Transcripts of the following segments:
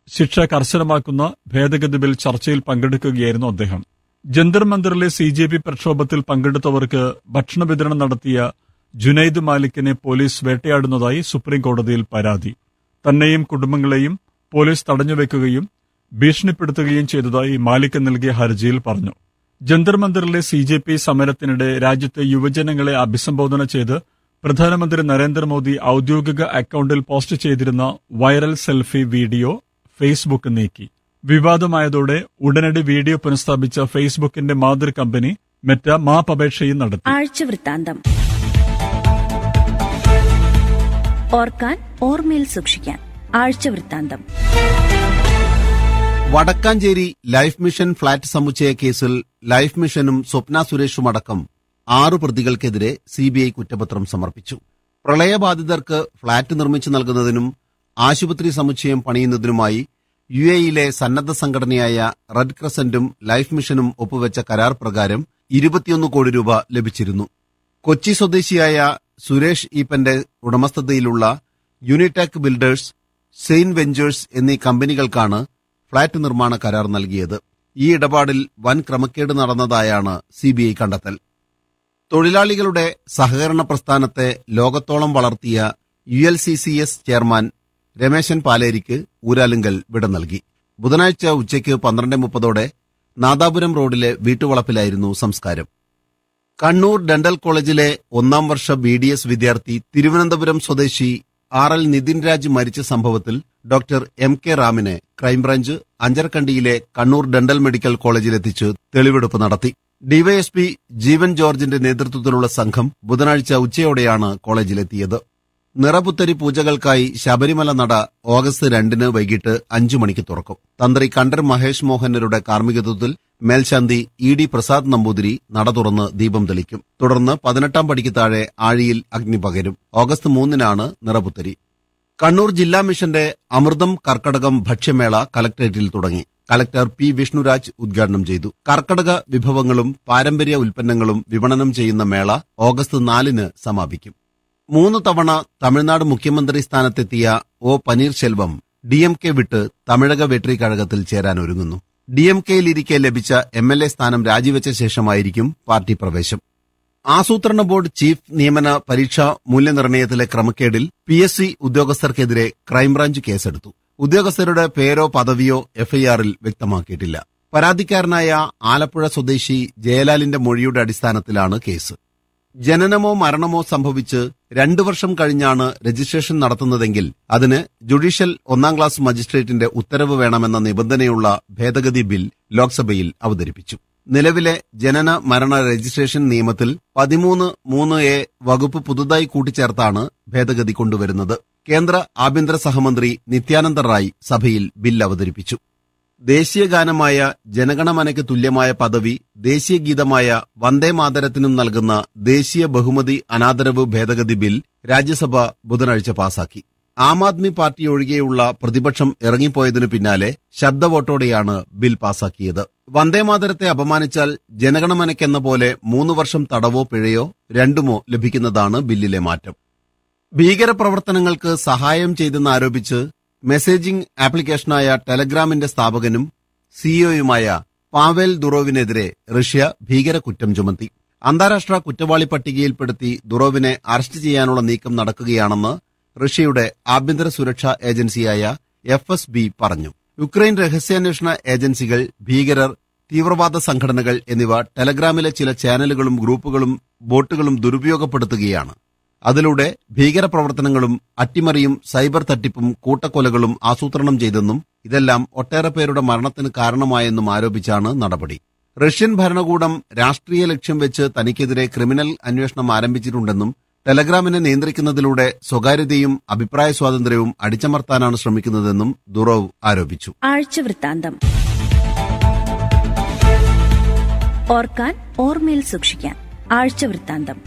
ശിക്ഷ കർശനമാക്കുന്ന ഭേദഗതി ബിൽ ചർച്ചയിൽ പങ്കെടുക്കുകയായിരുന്നു അദ്ദേഹം ജന്തർ മന്ദിറിലെ സി ജെ പി പ്രക്ഷോഭത്തിൽ പങ്കെടുത്തവർക്ക് ഭക്ഷണ വിതരണം നടത്തിയ ജുനൈദ് മാലിക്കിനെ പോലീസ് വേട്ടയാടുന്നതായി സുപ്രീം കോടതിയിൽ പരാതി തന്നെയും കുടുംബങ്ങളെയും പോലീസ് തടഞ്ഞുവെക്കുകയും ഭീഷണിപ്പെടുത്തുകയും ചെയ്തതായി മാലിക് നൽകിയ ഹർജിയിൽ പറഞ്ഞു ജന്തർ മന്ദിറിലെ സി ജെ പി സമരത്തിനിടെ രാജ്യത്തെ യുവജനങ്ങളെ അഭിസംബോധന ചെയ്ത് പ്രധാനമന്ത്രി നരേന്ദ്രമോദി ഔദ്യോഗിക അക്കൌണ്ടിൽ പോസ്റ്റ് ചെയ്തിരുന്ന വൈറൽ സെൽഫി വീഡിയോ ഫേസ്ബുക്ക് നീക്കി വിവാദമായതോടെ ഉടനടി വീഡിയോ പുനഃസ്ഥാപിച്ച ഫേസ്ബുക്കിന്റെ മാതൃ കമ്പനി മെറ്റ മാപ്പപേക്ഷയും നടത്തി ആഴ്ചവൃത്താന്തം ഓർക്കാൻ ഓർമ്മയിൽ സൂക്ഷിക്കാൻ ആഴ്ചവൃത്താന്തം വടക്കാഞ്ചേരി ലൈഫ് മിഷൻ ഫ്ളാറ്റ് സമുച്ചയ കേസിൽ ലൈഫ് മിഷനും സ്വപ്ന സുരേഷുമടക്കം ആറു പ്രതികൾക്കെതിരെ സിബിഐ കുറ്റപത്രം സമർപ്പിച്ചു പ്രളയബാധിതർക്ക് ഫ്ളാറ്റ് നിർമ്മിച്ചു നൽകുന്നതിനും ആശുപത്രി സമുച്ചയം പണിയുന്നതിനുമായി യു എയിലെ സന്നദ്ധ സംഘടനയായ റെഡ് ക്രസന്റും ലൈഫ് മിഷനും ഒപ്പുവെച്ച കരാർ പ്രകാരം ഇരുപത്തിയൊന്ന് കോടി രൂപ ലഭിച്ചിരുന്നു കൊച്ചി സ്വദേശിയായ സുരേഷ് ഈപ്പന്റെ ഉടമസ്ഥതയിലുള്ള യൂണിടെക് ബിൽഡേഴ്സ് സെയിൻ വെഞ്ചേഴ്സ് എന്നീ കമ്പനികൾക്കാണ് ഫ്ളാറ്റ് നിർമ്മാണ കരാർ നൽകിയത് ഈ ഇടപാടിൽ വൻ ക്രമക്കേട് നടന്നതായാണ് സിബിഐ കണ്ടെത്തൽ തൊഴിലാളികളുടെ സഹകരണ പ്രസ്ഥാനത്തെ ലോകത്തോളം വളർത്തിയ U L C C S chairman Rameshan പാലേരിക്ക് ഊരാലുങ്കൽ വിട നൽകി ബുധനാഴ്ച ഉച്ചയ്ക്ക് പന്ത്രണ്ട് മുപ്പതോടെ നാദാപുരം റോഡിലെ വീട്ടുവളപ്പിലായിരുന്നു സംസ്കാരം കണ്ണൂർ ഡെന്റൽ കോളേജിലെ ഒന്നാം വർഷ ബി ഡി എസ് വിദ്യാർത്ഥി തിരുവനന്തപുരം സ്വദേശി ആർ എൽ നിതിൻ രാജ് മരിച്ച സംഭവത്തിൽ ഡോക്ടർ എം കെ റാമിനെ ക്രൈംബ്രാഞ്ച് അഞ്ചരക്കണ്ടിയിലെ കണ്ണൂർ ഡെന്റൽ മെഡിക്കൽ കോളേജിലെത്തിച്ച് തെളിവെടുപ്പ് നടത്തി ഡിവൈഎസ്പി ജീവൻ ജോർജിന്റെ നേതൃത്വത്തിലുള്ള സംഘം ബുധനാഴ്ച ഉച്ചയോടെയാണ് കോളേജിലെത്തിയത് നിറപുത്തരി പൂജകൾക്കായി ശബരിമല നട ഓഗസ്റ്റ് രണ്ടിന് വൈകിട്ട് അഞ്ചു മണിക്ക് തുറക്കും തന്ത്രി കണ്ടർ മഹേഷ് മോഹനരുടെ കാർമ്മികത്വത്തിൽ മേൽശാന്തി ഇ ഡി പ്രസാദ് നമ്പൂതിരി നട തുറന്ന് ദീപം തെളിക്കും തുടർന്ന് പതിനെട്ടാം പടിക്ക് താഴെ ആഴിയിൽ അഗ്നി പകരും ഓഗസ്റ്റ് മൂന്നിനാണ് നിറപുത്തരി കണ്ണൂർ ജില്ലാ മിഷന്റെ അമൃതം കർക്കടകം ഭക്ഷ്യമേള കലക്ടറേറ്റിൽ തുടങ്ങി കലക്ടർ പി വിഷ്ണുരാജ് ഉദ്ഘാടനം ചെയ്തു കർക്കടക വിഭവങ്ങളും പാരമ്പര്യ ഉൽപ്പന്നങ്ങളും വിപണനം ചെയ്യുന്ന മേള ഓഗസ്റ്റ് നാലിന് സമാപിക്കും മൂന്ന് തവണ തമിഴ്നാട് മുഖ്യമന്ത്രി സ്ഥാനത്തെത്തിയ O Panneerselvam D M K വിട്ട് തമിഴക വെട്രി കഴകത്തിൽ ചേരാൻ ഒരുങ്ങുന്നു ഡി എം കെയിലിരിക്കെ ലഭിച്ച എം എൽ എ സ്ഥാനം രാജിവെച്ച ശേഷമായിരിക്കും പാർട്ടി പ്രവേശം ആസൂത്രണ ബോർഡ് ചീഫ് നിയമന പരീക്ഷാ മൂല്യനിർണ്ണയത്തിലെ ക്രമക്കേടിൽ പി എസ് സി ഉദ്യോഗസ്ഥർക്കെതിരെ ക്രൈംബ്രാഞ്ച് കേസെടുത്തു ഉദ്യോഗസ്ഥരുടെ പേരോ പദവിയോ എഫ്ഐആറിൽ വ്യക്തമാക്കിയിട്ടില്ല പരാതിക്കാരനായ ആലപ്പുഴ സ്വദേശി ജയലാലിന്റെ മൊഴിയുടെ അടിസ്ഥാനത്തിലാണ് കേസ് ജനനമോ മരണമോ സംഭവിച്ച് രണ്ടു വർഷം കഴിഞ്ഞാണ് രജിസ്ട്രേഷൻ നടത്തുന്നതെങ്കിൽ അതിന് ജുഡീഷ്യൽ ഒന്നാം ക്ലാസ് മജിസ്ട്രേറ്റിന്റെ ഉത്തരവ് വേണമെന്ന നിബന്ധനയുള്ള ഭേദഗതി ബിൽ ലോക്സഭയിൽ അവതരിപ്പിച്ചു നിലവിലെ ജനന മരണ രജിസ്ട്രേഷൻ നിയമത്തിൽ പതിമൂന്ന് മൂന്ന് എ വകുപ്പ് പുതുതായി കൂട്ടിച്ചേർത്താണ് ഭേദഗതി കൊണ്ടുവരുന്നത് കേന്ദ്ര ആഭ്യന്തര സഹമന്ത്രി നിത്യാനന്ദ റായ് സഭയിൽ ബിൽ അവതരിപ്പിച്ചു ദേശീയ ഗാനമായ ജനഗണമനയ്ക്ക് തുല്യമായ പദവി ദേശീയ ഗീതമായ വന്ദേ മാതരത്തിനും നൽകുന്ന ദേശീയ ബഹുമതി അനാദരവ് ഭേദഗതി ബിൽ രാജ്യസഭ ബുധനാഴ്ച പാസാക്കി ആം ആദ്മി പാർട്ടി ഒഴികെയുള്ള പ്രതിപക്ഷം ഇറങ്ങിപ്പോയതിനു പിന്നാലെ ശബ്ദ വോട്ടോടെയാണ് ബിൽ പാസാക്കിയത് വന്ദേമാതരത്തെ അപമാനിച്ചാൽ ജനഗണമനയ്ക്കെന്ന പോലെ മൂന്ന് വർഷം തടവോ പിഴയോ രണ്ടുമോ ലഭിക്കുന്നതാണ് ബില്ലിലെ മാറ്റം ഭീകരപ്രവർത്തനങ്ങൾക്ക് സഹായം ചെയ്തെന്നാരോപിച്ച് മെസ്സേജിംഗ് ആപ്ലിക്കേഷനായ ടെലഗ്രാമിന്റെ സ്ഥാപകനും സിഇഒയുമായ പാവേൽ ദുറോവിനെതിരെ റഷ്യ ഭീകരക്കുറ്റം ചുമത്തി അന്താരാഷ്ട്ര കുറ്റവാളി പട്ടികയിൽപ്പെടുത്തി ദുറോവിനെ അറസ്റ്റ് ചെയ്യാനുള്ള നീക്കം നടക്കുകയാണെന്ന് റഷ്യയുടെ ആഭ്യന്തര സുരക്ഷാ ഏജൻസിയായ എഫ് എസ് ബി പറഞ്ഞു യുക്രൈൻ രഹസ്യാന്വേഷണ ഏജൻസികൾ ഭീകരർ തീവ്രവാദ സംഘടനകൾ എന്നിവ ടെലഗ്രാമിലെ ചില ചാനലുകളും ഗ്രൂപ്പുകളും ബോട്ടുകളും ദുരുപയോഗപ്പെടുത്തുകയാണ് അതിലൂടെ ഭീകരപ്രവർത്തനങ്ങളും അട്ടിമറിയും സൈബർ തട്ടിപ്പും കൂട്ടക്കൊലകളും ആസൂത്രണം ചെയ്തെന്നും ഇതെല്ലാം ഒട്ടേറെ പേരുടെ മരണത്തിന് കാരണമായെന്നും ആരോപിച്ചാണ് നടപടി റഷ്യൻ ഭരണകൂടം രാഷ്ട്രീയ ലക്ഷ്യം വെച്ച് തനിക്കെതിരെ ക്രിമിനൽ അന്വേഷണം ആരംഭിച്ചിട്ടുണ്ടെന്നും ടെലഗ്രാമിനെ നിയന്ത്രിക്കുന്നതിലൂടെ സ്വകാര്യതയും അഭിപ്രായ സ്വാതന്ത്ര്യവും അടിച്ചമർത്താനാണ് ശ്രമിക്കുന്നതെന്നും ദുറോവ് ആരോപിച്ചു ആഴ്ചവൃത്താന്തം ഓർക്കാൻ ഓർമ്മയിൽ സൂക്ഷിക്കാൻ ആഴ്ചവൃത്താന്തം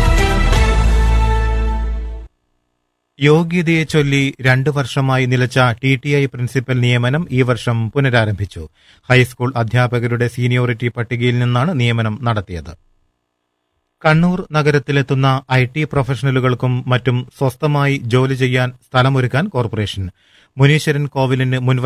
യോഗ്യതയെ ചൊല്ലി രണ്ടു വർഷമായി നിലച്ച ടി ടി ഐ പ്രിൻസിപ്പൽ നിയമനം ഈ വർഷം പുനരാരംഭിച്ചു ഹൈസ്കൂൾ അധ്യാപകരുടെ സീനിയോറിറ്റി പട്ടികയിൽ നിന്നാണ് നിയമനം നടത്തിയത് കണ്ണൂർ നഗരത്തിലെത്തുന്ന ഐ ടി പ്രൊഫഷണലുകൾക്കും മറ്റും സ്വസ്ഥമായി ജോലി ചെയ്യാൻ സ്ഥലമൊരുക്കാൻ കോർപ്പറേഷൻ മുനീശ്വരൻ കോവിലിന് മുൻവ